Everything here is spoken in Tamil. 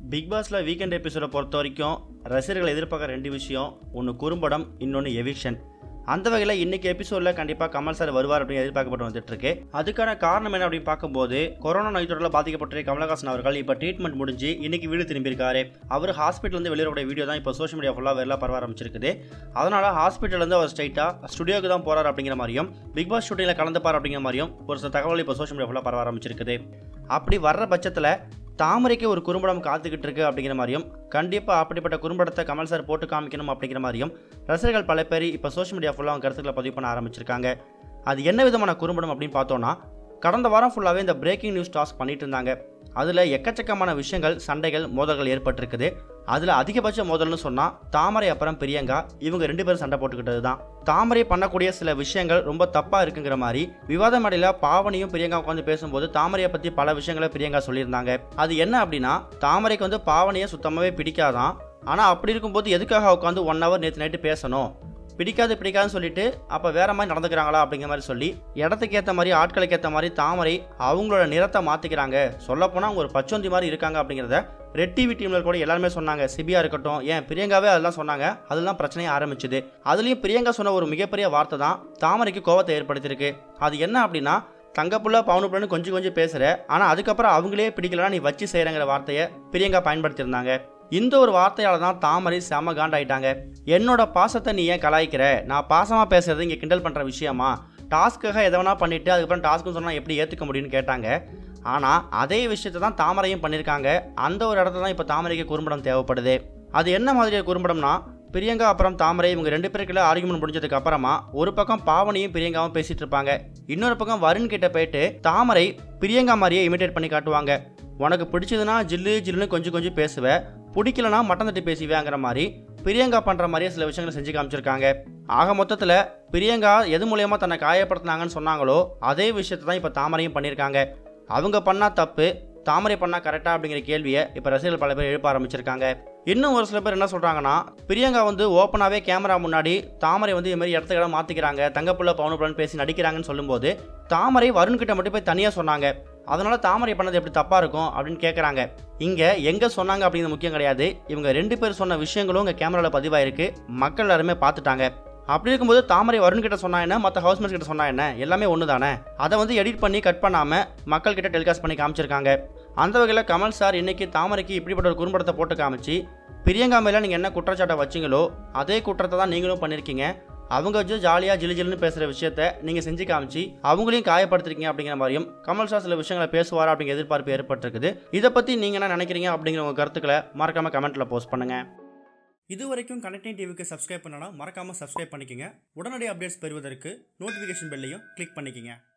பிக் பாஸில் வீக்கெண்ட் எபிசோடை பொறுத்த வரைக்கும் ரசிகர்கள் எதிர்பார்க்குற ரெண்டு விஷயம் ஒன்று குறும்படம் இன்னொன்று எவிக்ஷன் அந்த வகையில் இன்னைக்கு எபிசோடில் கண்டிப்பாக கமல் சார் வருவார் அப்படின்னு எதிர்பார்க்கப்பட்டு வந்துட்டு இருக்கு அதுக்கான காரணம் என்ன அப்படின்னு பார்க்கும்போது கொரோனா நோய் தொற்றில் பாதிக்கப்பட்ட கமலஹாசன் அவர்கள் இப்போ ட்ரீட்மெண்ட் முடிஞ்சு இன்னைக்கு வீடு திரும்பியிருக்காரு அவர் ஹாஸ்பிட்டல் வெளியிடக்கூடிய வீடியோ தான் இப்போ சோஷியல் மீடியா ஃபுல்லாக வெளில பரவ ஆரம்பிச்சிருக்குது அதனால ஹாஸ்பிட்டல்லேருந்து அவர் ஸ்ட்ரைட்டாக ஸ்டுடியோக்கு தான் போறார் அப்படிங்கிற மாதிரியும் பிக் பாஸ் ஷூட்டிங்கில் கலந்துப்பார் அப்படிங்கிற மாதிரியும் ஒரு சில தகவல் இப்போ சோஷியல் மீடியா ஃபுல்லாக பரவ ஆரம்பிச்சிருக்குது அப்படி வர்ற பட்சத்தில் தாமரைக்கு ஒரு குறும்படம் காத்துக்கிட்டு இருக்கு அப்படிங்கிற மாதிரியும் கண்டிப்பாக அப்படிப்பட்ட குறும்படத்தை கமல் சார் போட்டு காமிக்கணும் அப்படிங்கிற மாதிரியும் ரசிகர்கள் பல பேர் இப்போ சோஷியல் மீடியா ஃபுல்லாக அவங்க கருத்துக்களை பதிவு பண்ண ஆரம்பிச்சிருக்காங்க அது என்ன விதமான குறும்படம் அப்படின்னு பார்த்தோன்னா கடந்த வாரம் ஃபுல்லாகவே இந்த பிரேக்கிங் நியூஸ் டாஸ்க் பண்ணிட்டு இருந்தாங்க அதில் எக்கச்சக்கமான விஷயங்கள் சண்டைகள் மோதல்கள் ஏற்பட்டிருக்குது அதில் அதிகபட்ச மோதல்னு சொன்னால் தாமரை அப்புறம் பிரியங்கா இவங்க ரெண்டு பேரும் சண்டை போட்டுக்கிட்டது தான் தாமரை பண்ணக்கூடிய சில விஷயங்கள் ரொம்ப தப்பாக இருக்குங்கிற மாதிரி விவாத மேடையில் பாவனியும் பிரியங்கா உட்காந்து பேசும்போது தாமரையை பற்றி பல விஷயங்களை பிரியங்கா சொல்லியிருந்தாங்க அது என்ன அப்படின்னா தாமரைக்கு வந்து பாவனியை சுத்தமாகவே பிடிக்காதான் ஆனால் அப்படி இருக்கும்போது எதுக்காக உட்காந்து ஒன் ஹவர் நேற்று நைட்டு பேசணும் பிடிக்காது பிடிக்காதுன்னு சொல்லிட்டு அப்போ வேற மாதிரி நடந்துக்கிறாங்களா அப்படிங்கிற மாதிரி சொல்லி இடத்துக்கு ஏற்ற மாதிரி ஆட்களுக்கு ஏற்ற மாதிரி தாமரை அவங்களோட நிறத்தை மாற்றிக்கிறாங்க சொல்லப்போனால் அவங்க ஒரு பச்சொந்தி மாதிரி இருக்காங்க அப்படிங்கிறத ரெட் டிவி டீமில் கூட எல்லாருமே சொன்னாங்க சிபியா இருக்கட்டும் ஏன் பிரியங்காவே அதெல்லாம் சொன்னாங்க அதெல்லாம் பிரச்சனையே ஆரம்பிச்சுது அதுலேயும் பிரியங்கா சொன்ன ஒரு மிகப்பெரிய வார்த்தை தான் தாமரைக்கு கோவத்தை ஏற்படுத்தியிருக்கு அது என்ன அப்படின்னா தங்கப்புள்ள பவுனுப்புலன்னு கொஞ்சம் கொஞ்சம் பேசுகிற ஆனால் அதுக்கப்புறம் அவங்களே பிடிக்கலனா நீ வச்சு செய்கிறங்கிற வார்த்தையை பிரியங்கா பயன்படுத்தியிருந்தாங்க இந்த ஒரு வார்த்தையால தான் தாமரை செம காண்டாயிட்டாங்க என்னோட பாசத்தை நீ ஏன் கலாய்க்கிற நான் பாசமாக பேசுறது இங்கே கிண்டல் பண்ணுற விஷயமா டாஸ்க்காக எதை வேணா பண்ணிட்டு அதுக்கப்புறம் டாஸ்க்குன்னு சொன்னால் எப்படி ஏற்றுக்க முடியும்னு கேட்டாங்க ஆனால் அதே விஷயத்தை தான் தாமரையும் பண்ணியிருக்காங்க அந்த ஒரு இடத்துல தான் இப்போ தாமரைக்கு குறும்படம் தேவைப்படுது அது என்ன மாதிரியான குறும்படம்னா பிரியங்கா அப்புறம் தாமரை இவங்க ரெண்டு பேருக்குள்ள ஆர்குமெண்ட் முடிஞ்சதுக்கு அப்புறமா ஒரு பக்கம் பாவனியும் பிரியங்காவும் பேசிட்டு இருப்பாங்க இன்னொரு பக்கம் வருண் கிட்ட போயிட்டு தாமரை பிரியங்கா மாதிரியே இமிடேட் பண்ணி காட்டுவாங்க உனக்கு பிடிச்சதுன்னா ஜில்லு ஜில்லுன்னு கொஞ்சம் கொஞ்சம் பேசுவ பிடிக்கலனா மட்டம் தட்டி பேசுவேங்கிற மாதிரி பிரியங்கா பண்ணுற மாதிரியே சில விஷயங்களை செஞ்சு காமிச்சிருக்காங்க ஆக மொத்தத்தில் பிரியங்கா எது மூலியமாக தன்னை காயப்படுத்தினாங்கன்னு சொன்னாங்களோ அதே விஷயத்தை தான் இப்போ தாமரையும் பண்ணியிருக்காங்க அவங்க பண்ணால் தப்பு தாமரை பண்ணால் கரெக்டாக அப்படிங்கிற கேள்வியை இப்போ ரசிகர்கள் பல பேர் எழுப்ப ஆரம்பிச்சிருக்காங்க இன்னும் ஒரு சில பேர் என்ன சொல்கிறாங்கன்னா பிரியங்கா வந்து ஓப்பனாகவே கேமரா முன்னாடி தாமரை வந்து இது மாதிரி இடத்துக்கு இடம் மாற்றிக்கிறாங்க தங்கப்புள்ள பவுனுப்புலன்னு பேசி நடிக்கிறாங்கன்னு சொல்லும்போது தாமரை வருண்கிட்ட மட்டும் போய் தனியாக சொன்னாங்க அதனால தாமரை பண்ணது எப்படி தப்பாக இருக்கும் அப்படின்னு கேட்குறாங்க இங்கே எங்கே சொன்னாங்க அப்படிங்கிறது முக்கியம் கிடையாது இவங்க ரெண்டு பேர் சொன்ன விஷயங்களும் இங்கே கேமராவில் பதிவாயிருக்கு மக்கள் எல்லாருமே பார்த்துட்டாங்க அப்படி இருக்கும்போது தாமரை வருண் கிட்ட சொன்னா என்ன மற்ற ஹவுஸ்மேட்ஸ் கிட்ட சொன்னா என்ன எல்லாமே ஒன்று தானே அதை வந்து எடிட் பண்ணி கட் பண்ணாமல் மக்கள் கிட்ட டெலிகாஸ்ட் பண்ணி காமிச்சிருக்காங்க அந்த வகையில் கமல் சார் இன்னைக்கு தாமரைக்கு இப்படிப்பட்ட ஒரு குறும்படத்தை போட்டு காமிச்சு பிரியங்கா மேலே நீங்கள் என்ன குற்றச்சாட்டை வச்சிங்களோ அதே குற்றத்தை தான் நீங்களும் பண்ணியிருக்கீங்க அவங்க வச்சு ஜாலியாக ஜிலு ஜிலுன்னு பேசுகிற விஷயத்த நீங்கள் செஞ்சு காமிச்சு அவங்களையும் காயப்படுத்திருக்கீங்க அப்படிங்கிற மாதிரியும் கமல் சார் சில விஷயங்களை பேசுவார் அப்படிங்கிற எதிர்பார்ப்பு ஏற்பட்டிருக்குது இதை பற்றி நீங்கள் என்ன நினைக்கிறீங்க அப்படிங்கிற உங்கள் கருத்துக்களை மறக்காமல் கமெண்ட்டில் போஸ்ட் பண்ணுங்கள் இது வரைக்கும் கனெக்டிங் டிவிக்கு சப்ஸ்கிரைப் பண்ணனா மறக்காமல் சப்ஸ்கிரைப் பண்ணிக்கங்க உடனடி அப்டேட்ஸ் பெறுவதற்கு நோட்டிஃபிகேஷன் பெல்லையும் கிளிக் பண்ணிக்கங்க